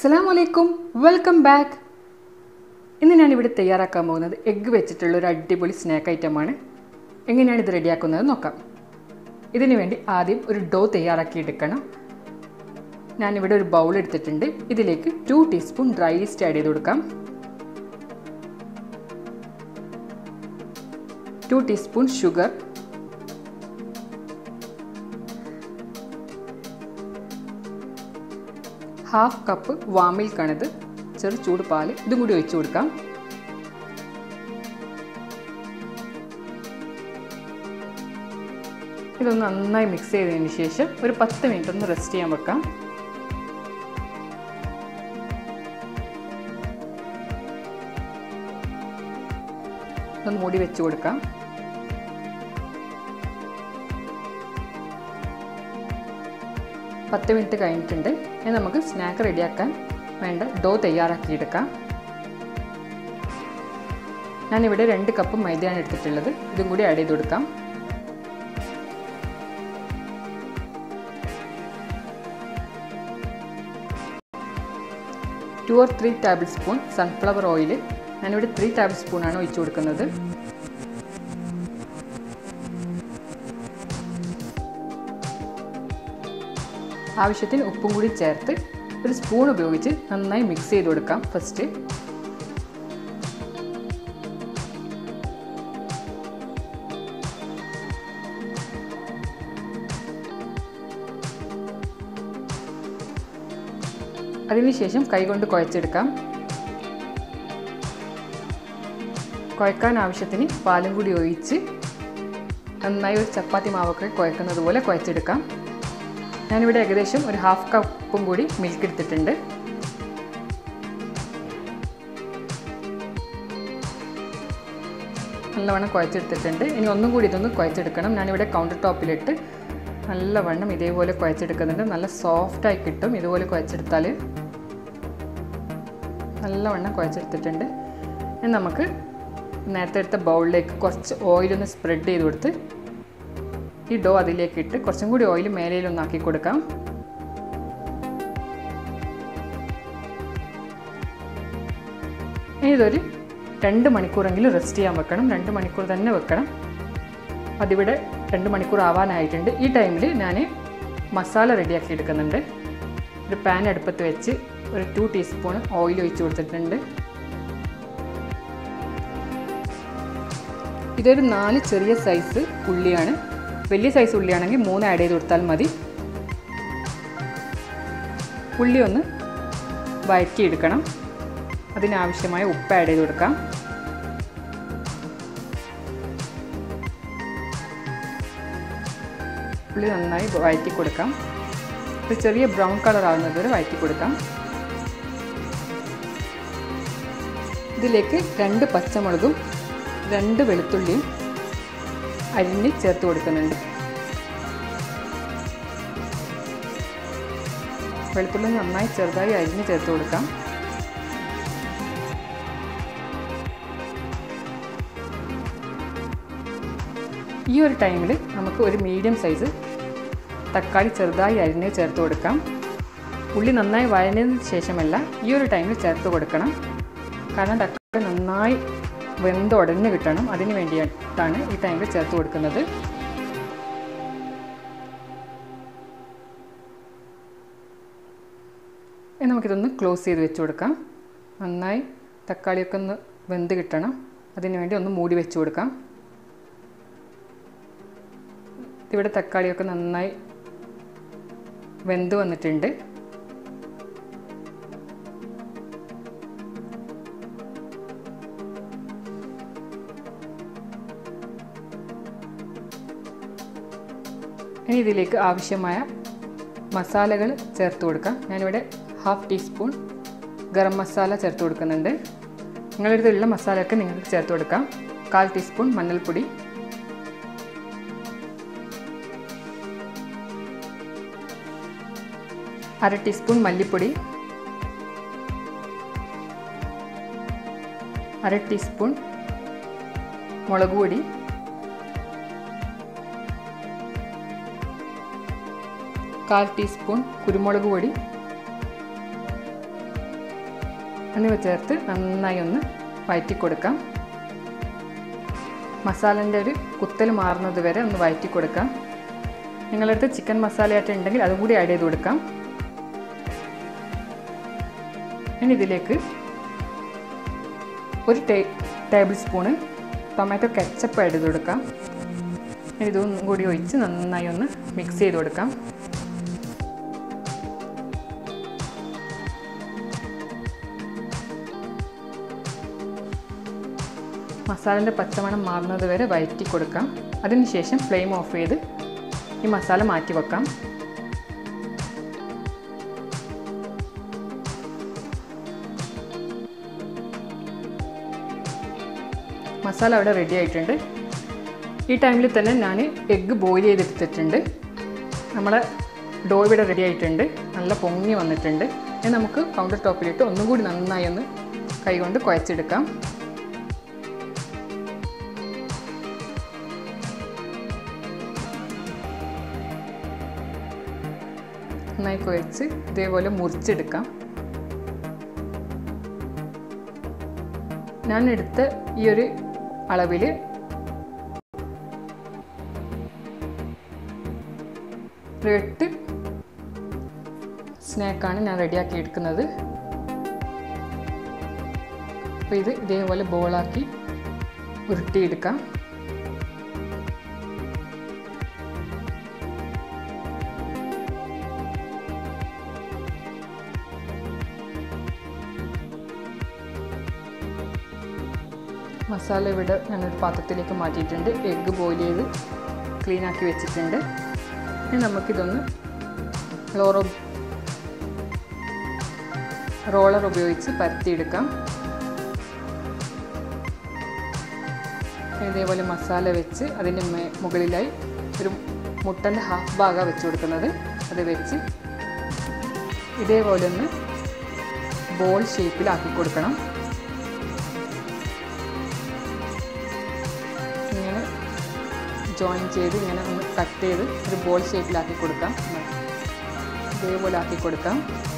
അസ്സലാം വലൈക്കും welcome back ഇന്ന് ഞാനിവിടെ തയ്യാറാക്കാൻ പോകുന്നത് എഗ്ഗ് വെച്ചിട്ടുള്ള ഒരു അടിപൊളി സ്നാക്ക് ഐറ്റമാണ് എങ്ങനെയാണ് ഇത് റെഡിയാക്കുന്നത് നോക്കാം ഇതിനു വേണ്ടി ആദ്യം ഒരു ഡോ തയ്യാറാക്കി എടുക്കണം ഞാനിവിടെ ഒരു ബൗൾ എടുത്തിട്ടുണ്ട് ഇതിലേക്ക് two teaspoon dry yeast add ചെയ്ത് കൊടുക്കാം two teaspoon sugar half cup warm മിൽക്കാണിത് ചെറു ചൂട് പാല് ഇതും കൂടി ഒഴിച്ചു കൊടുക്കാം ഇതൊന്ന് നന്നായി മിക്സ് ചെയ്തതിന് ശേഷം ഒരു പത്ത് മിനിറ്റ് ഒന്ന് റെസ്റ്റ് ചെയ്യാൻ വെക്കാം ഒന്ന് മൂടി വെച്ച് കൊടുക്കാം പത്ത് മിനിറ്റ് കഴിഞ്ഞിട്ടുണ്ട് ഇനി നമുക്ക് സ്നാക്ക് റെഡിയാക്കാൻ വേണ്ട ഡോ തയ്യാറാക്കിയെടുക്കാം ഞാനിവിടെ രണ്ട് കപ്പ് മൈദയാണ് എടുത്തിട്ടുള്ളത് ഇതും കൂടി ആഡ് ചെയ്ത് കൊടുക്കാം two or three tablespoon sunflower oil ഞാനിവിടെ ത്രീ ടേബിൾ സ്പൂണാണ് ഒഴിച്ചു കൊടുക്കുന്നത് ആവശ്യത്തിന് ഉപ്പും കൂടി ചേർത്ത് ഒരു സ്പൂൺ ഉപയോഗിച്ച് നന്നായി മിക്സ് ചെയ്ത് കൊടുക്കാം ഫസ്റ്റ് അതിനുശേഷം കൈകൊണ്ട് കുഴച്ചെടുക്കാം കുഴക്കാൻ ആവശ്യത്തിന് പാലും കൂടി ഒഴിച്ച് നന്നായി ഒരു ചപ്പാത്തി മാവൊക്കെ കുഴക്കുന്നത് പോലെ കുഴച്ചെടുക്കാം ഞാനിവിടെ ഏകദേശം ഒരു ഹാഫ് കപ്പും കൂടി മിൽക്ക് എടുത്തിട്ടുണ്ട് നല്ലവണ്ണം കുഴച്ചെടുത്തിട്ടുണ്ട് ഇനി ഒന്നും കൂടി ഇതൊന്ന് കുഴച്ചെടുക്കണം ഞാനിവിടെ കൗണ്ടർ ടോപ്പിലിട്ട് നല്ലവണ്ണം ഇതേപോലെ കുഴച്ചെടുക്കുന്നുണ്ട് നല്ല സോഫ്റ്റായി കിട്ടും ഇതുപോലെ കുഴച്ചെടുത്താൽ നല്ലവണ്ണം കുഴച്ചെടുത്തിട്ടുണ്ട് ഇനി നമുക്ക് നേരത്തെ എടുത്ത ബൗളിലേക്ക് കുറച്ച് ഓയിലൊന്ന് സ്പ്രെഡ് ചെയ്ത് കൊടുത്ത് ഈ ഡോ അതിലേക്ക് ഇട്ട് കുറച്ചും കൂടി ഓയിൽ മേലയിലൊന്ന് ആക്കി കൊടുക്കാം ഇനി ഇതൊരു രണ്ട് മണിക്കൂറെങ്കിലും റെസ്റ്റ് ചെയ്യാൻ വെക്കണം രണ്ട് മണിക്കൂർ തന്നെ വെക്കണം അതിവിടെ രണ്ട് മണിക്കൂർ ആവാനായിട്ടുണ്ട് ഈ ടൈമിൽ ഞാൻ മസാല റെഡിയാക്കി എടുക്കുന്നുണ്ട് ഒരു പാൻ അടുപ്പത്ത് വെച്ച് ഒരു ടു ടീസ്പൂൺ ഓയിൽ ഒഴിച്ച് കൊടുത്തിട്ടുണ്ട് ഇതൊരു നാല് ചെറിയ സൈസ് ഉള്ളിയാണ് വലിയ സൈസ് ഉള്ളിയാണെങ്കിൽ മൂന്ന് ആഡ് ചെയ്ത് കൊടുത്താൽ മതി ഉള്ളി ഒന്ന് വഴറ്റിയെടുക്കണം അതിനാവശ്യമായ ഉപ്പ് ആഡ് ചെയ്ത് കൊടുക്കാം ഉള്ളി നന്നായി വഴറ്റി കൊടുക്കാം ഒരു ചെറിയ ബ്രൗൺ കളർ ആവുന്നത് വരെ വഴറ്റി കൊടുക്കാം ഇതിലേക്ക് രണ്ട് പച്ചമുളകും രണ്ട് വെളുത്തുള്ളിയും അരിഞ്ഞ് ചേർത്ത് കൊടുക്കുന്നുണ്ട് വെളുത്തുള്ളി നന്നായി ചെറുതായി അരിഞ്ഞ് ചേർത്ത് കൊടുക്കാം ഈ ഒരു ടൈമിൽ നമുക്ക് ഒരു മീഡിയം സൈസ് തക്കാളി ചെറുതായി അരിഞ്ഞ് ചേർത്ത് കൊടുക്കാം ഉള്ളി നന്നായി വഴഞ്ഞതിന് ശേഷമല്ല ഈ ഒരു ടൈമിൽ ചേർത്ത് കൊടുക്കണം കാരണം തക്കാളി നന്നായി വെന്ത് ഉടഞ്ഞ് കിട്ടണം അതിന് വേണ്ടിയിട്ടാണ് ഈ ടൈമിൽ ചേർത്ത് കൊടുക്കുന്നത് ഇനി നമുക്കിതൊന്ന് ക്ലോസ് ചെയ്ത് വെച്ച് കൊടുക്കാം നന്നായി തക്കാളിയൊക്കെ ഒന്ന് വെന്ത് കിട്ടണം അതിന് വേണ്ടി ഒന്ന് മൂടി വെച്ച് കൊടുക്കാം ഇവിടെ തക്കാളിയൊക്കെ നന്നായി വെന്ത് വന്നിട്ടുണ്ട് ഇനി ഇതിലേക്ക് ആവശ്യമായ മസാലകൾ ചേർത്ത് കൊടുക്കാം ഞാനിവിടെ ഹാഫ് ടീസ്പൂൺ ഗരം മസാല ചേർത്ത് കൊടുക്കുന്നുണ്ട് നിങ്ങളിടത്തുള്ള മസാലയൊക്കെ നിങ്ങൾക്ക് ചേർത്ത് കൊടുക്കാം കാൽ ടീസ്പൂൺ മഞ്ഞൾപ്പൊടി അര ടീസ്പൂൺ മല്ലിപ്പൊടി അര ടീസ്പൂൺ മുളക് പൊടി കാൽ ടീസ്പൂൺ കുരുമുളക് പൊടി എന്നിവ ചേർത്ത് നന്നായി ഒന്ന് വഴറ്റി കൊടുക്കാം മസാലൻ്റെ ഒരു കുത്തൽ മാറുന്നത് വരെ ഒന്ന് വഴറ്റി കൊടുക്കാം നിങ്ങളുടെ അടുത്ത് ചിക്കൻ മസാലയായിട്ട് ഉണ്ടെങ്കിൽ അതും കൂടി ആഡ് ചെയ്ത് കൊടുക്കാം ഇനി ഇതിലേക്ക് ഒരു ടേ tablespoon tomato ketchup add ചെയ്ത് കൊടുക്കാം ഇനി ഇതും കൂടി ഒഴിച്ച് നന്നായി ഒന്ന് മിക്സ് ചെയ്ത് കൊടുക്കാം മസാലൻ്റെ പച്ചമണം മാറുന്നത് വരെ വഴറ്റി കൊടുക്കാം അതിനുശേഷം ഫ്ലെയിം ഓഫ് ചെയ്ത് ഈ മസാല മാറ്റി വെക്കാം മസാല അവിടെ റെഡി ആയിട്ടുണ്ട് ഈ ടൈമിൽ തന്നെ ഞാൻ എഗ്ഗ് ബോയിൽ ചെയ്തെടുത്തിട്ടുണ്ട് നമ്മളെ ഡോ ഇവിടെ റെഡി ആയിട്ടുണ്ട് നല്ല പൊങ്ങി വന്നിട്ടുണ്ട് ഇനി നമുക്ക് കൗണ്ടർ ടോപ്പിലിട്ട് ഒന്നും കൂടി നന്നായി ഒന്ന് കൈകൊണ്ട് കുഴച്ചെടുക്കാം നന്നായി കുഴച്ച് ഇതേപോലെ മുറിച്ചെടുക്കാം ഞാൻ എടുത്ത ഈ ഒരു അളവിൽ ഒരു എട്ട് സ്നാക്കാണ് ഞാൻ റെഡിയാക്കി എടുക്കുന്നത് അപ്പോൾ ഇത് ഇതേപോലെ ബോളാക്കി ഉരുട്ടിയെടുക്കാം മസാല ഇവിടെ ഞാനൊരു പാത്രത്തിലേക്ക് മാറ്റിയിട്ടുണ്ട് എഗ്ഗ് ബോയിൽ ചെയ്ത് ക്ലീൻ ആക്കി വെച്ചിട്ടുണ്ട് ഇനി നമുക്കിതൊന്ന് ലോറോ റോളർ ഉപയോഗിച്ച് പരത്തിയെടുക്കാം ഇതേപോലെ മസാല വെച്ച് അതിൻ്റെ മേ മുകളിലായി ഒരു മുട്ടൻ്റെ ഹാഫ് ഭാഗമാണ് വെച്ച് കൊടുക്കുന്നത് അത് വെച്ച് ഇതേപോലെ ഒന്ന് ബോൾ ഷേപ്പിലാക്കി കൊടുക്കണം ഇങ്ങനെ ജോയിൻ ചെയ്ത് ഇങ്ങനെ ഒന്ന് കട്ട് ചെയ്ത് ഒരു ബോൾ ഷേപ്പിലാക്കി കൊടുക്കാം ഇതേപോലെ ആക്കി കൊടുക്കാം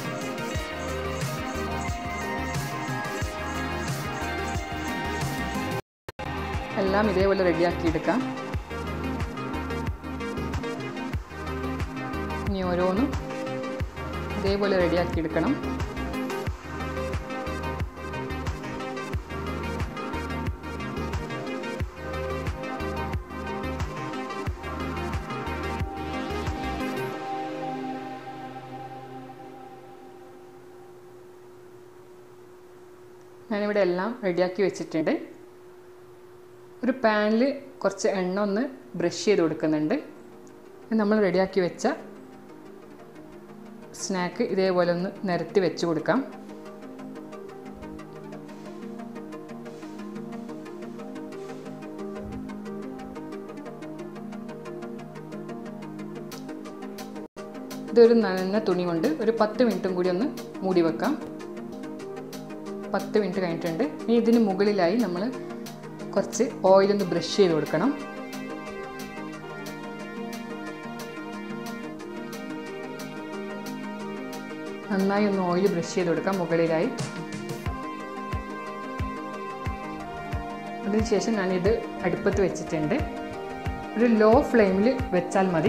എല്ലാം ഇതേപോലെ റെഡിയാക്കി എടുക്കാം ഇനി ഓരോന്നും ഇതേപോലെ റെഡിയാക്കി എടുക്കണം ഞാനിവിടെ എല്ലാം റെഡിയാക്കി വെച്ചിട്ടുണ്ട് ഒരു പാനിൽ കുറച്ച് എണ്ണ ഒന്ന് ബ്രഷ് ചെയ്ത് കൊടുക്കുന്നുണ്ട് നമ്മൾ റെഡിയാക്കി വെച്ച സ്നാക്ക് ഇതേപോലെ ഒന്ന് നിരത്തി വെച്ച് കൊടുക്കാം ഇതൊരു നനഞ്ഞ തുണി കൊണ്ട് ഒരു പത്ത് മിനിറ്റും കൂടി ഒന്ന് മൂടി വെക്കാം പത്ത് മിനിറ്റ് കഴിഞ്ഞിട്ടുണ്ട് ഇനി ഇതിന് മുകളിലായി നമ്മൾ കുറച്ച് ഓയിലൊന്ന് ബ്രഷ് ചെയ്ത് കൊടുക്കണം നന്നായി ഒന്ന് ഓയിൽ ബ്രഷ് ചെയ്ത് കൊടുക്കാം മുകളിലായി അതിനുശേഷം ഞാനിത് അടുപ്പത്ത് വെച്ചിട്ടുണ്ട് ഒരു ലോ ഫ്ലെയിമിൽ വെച്ചാൽ മതി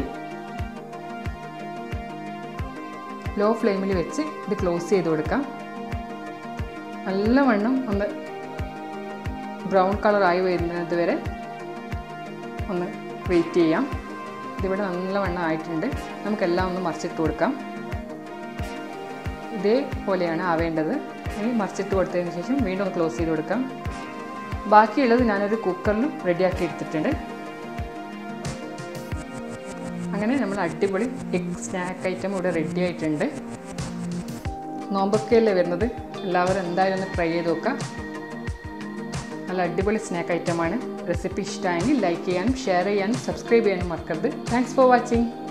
ലോ ഫ്ലെയിമിൽ വെച്ച് ഇത് ക്ലോസ് ചെയ്ത് കൊടുക്കാം നല്ലവണ്ണം ഒന്ന് ബ്രൗൺ കളറായി വരുന്നത് വരെ ഒന്ന് വെയിറ്റ് ചെയ്യാം ഇതിവിടെ നല്ലവണ്ണം ആയിട്ടുണ്ട് നമുക്കെല്ലാം ഒന്ന് മറിച്ചിട്ട് കൊടുക്കാം ഇതേപോലെയാണ് ആവേണ്ടത് ഇനി മറിച്ചിട്ട് കൊടുത്തതിന് ശേഷം വീണ്ടും ഒന്ന് ക്ലോസ് ചെയ്ത് കൊടുക്കാം ബാക്കിയുള്ളത് ഞാനൊരു കുക്കറിലും റെഡിയാക്കി എടുത്തിട്ടുണ്ട് അങ്ങനെ നമ്മൾ അടിപൊളി എഗ് സ്നാക്ക് ഐറ്റം ഇവിടെ റെഡി ആയിട്ടുണ്ട് നോമ്പൊക്കെയല്ലേ വരുന്നത് എല്ലാവരും എന്തായാലും ഒന്ന് ട്രൈ ചെയ്ത് നോക്കാം നല്ല അടിപൊളി സ്നാക്ക് ഐറ്റമാണ് റെസിപ്പി ഇഷ്ടമായെങ്കിൽ ലൈക്ക് ചെയ്യാനും ഷെയർ ചെയ്യാനും സബ്സ്ക്രൈബ് ചെയ്യാനും മറക്കരുത് താങ്ക്സ് ഫോർ വാച്ചിങ്